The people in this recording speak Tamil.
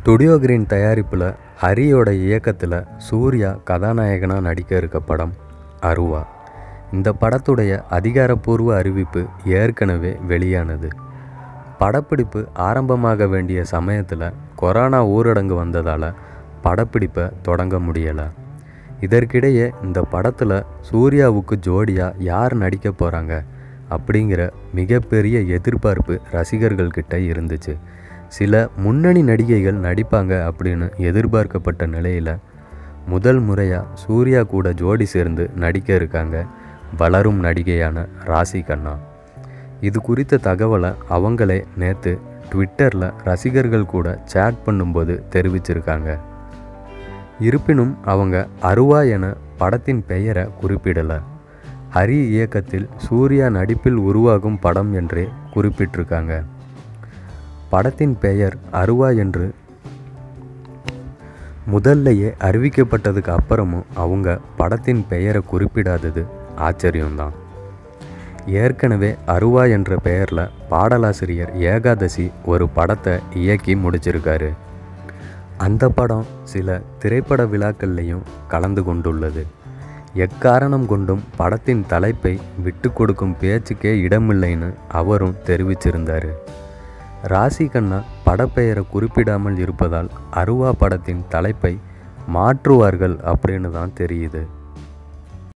ஸ்டுடியோ கிரீன் தயாரிப்பில் ஹரியோட இயக்கத்தில் சூர்யா கதாநாயகனாக நடிக்க இருக்க படம் அருவா இந்த படத்துடைய அதிகாரப்பூர்வ அறிவிப்பு ஏற்கனவே வெளியானது படப்பிடிப்பு ஆரம்பமாக வேண்டிய சமயத்தில் கொரோனா ஊரடங்கு வந்ததால் படப்பிடிப்பை தொடங்க முடியலை இதற்கிடையே இந்த படத்தில் சூர்யாவுக்கு ஜோடியாக யார் நடிக்க போகிறாங்க அப்படிங்கிற மிகப்பெரிய எதிர்பார்ப்பு ரசிகர்கள்கிட்ட இருந்துச்சு சில முன்னணி நடிகைகள் நடிப்பாங்க அப்படின்னு எதிர்பார்க்கப்பட்ட நிலையில் முதல் முறையாக சூர்யா கூட ஜோடி சேர்ந்து நடிக்க இருக்காங்க வளரும் நடிகையான ராசி கண்ணா இது குறித்த தகவலை அவங்களே நேற்று ட்விட்டரில் ரசிகர்கள் கூட சேட் பண்ணும்போது தெரிவிச்சிருக்காங்க இருப்பினும் அவங்க அருவா என படத்தின் பெயரை குறிப்பிடலை ஹரி இயக்கத்தில் சூர்யா நடிப்பில் உருவாகும் படம் என்றே குறிப்பிட்டிருக்காங்க படத்தின் பெயர் அருவா என்று முதல்லையே அறிவிக்கப்பட்டதுக்கு அப்புறமும் அவங்க படத்தின் பெயரை குறிப்பிடாதது ஆச்சரியம்தான் ஏற்கனவே அருவா என்ற பெயரில் பாடலாசிரியர் ஏகாதசி ஒரு படத்தை இயக்கி முடிச்சிருக்காரு அந்த படம் சில திரைப்பட விழாக்கள்லையும் கலந்து கொண்டுள்ளது எக்காரணம் கொண்டும் படத்தின் தலைப்பை விட்டு கொடுக்கும் பேச்சுக்கே இடமில்லைன்னு அவரும் தெரிவிச்சிருந்தார் ராசி கண்ணா படப்பெயரை குறிப்பிடாமல் இருப்பதால் அருவா படத்தின் தலைப்பை மாற்றுவார்கள் அப்படின்னு தான் தெரியுது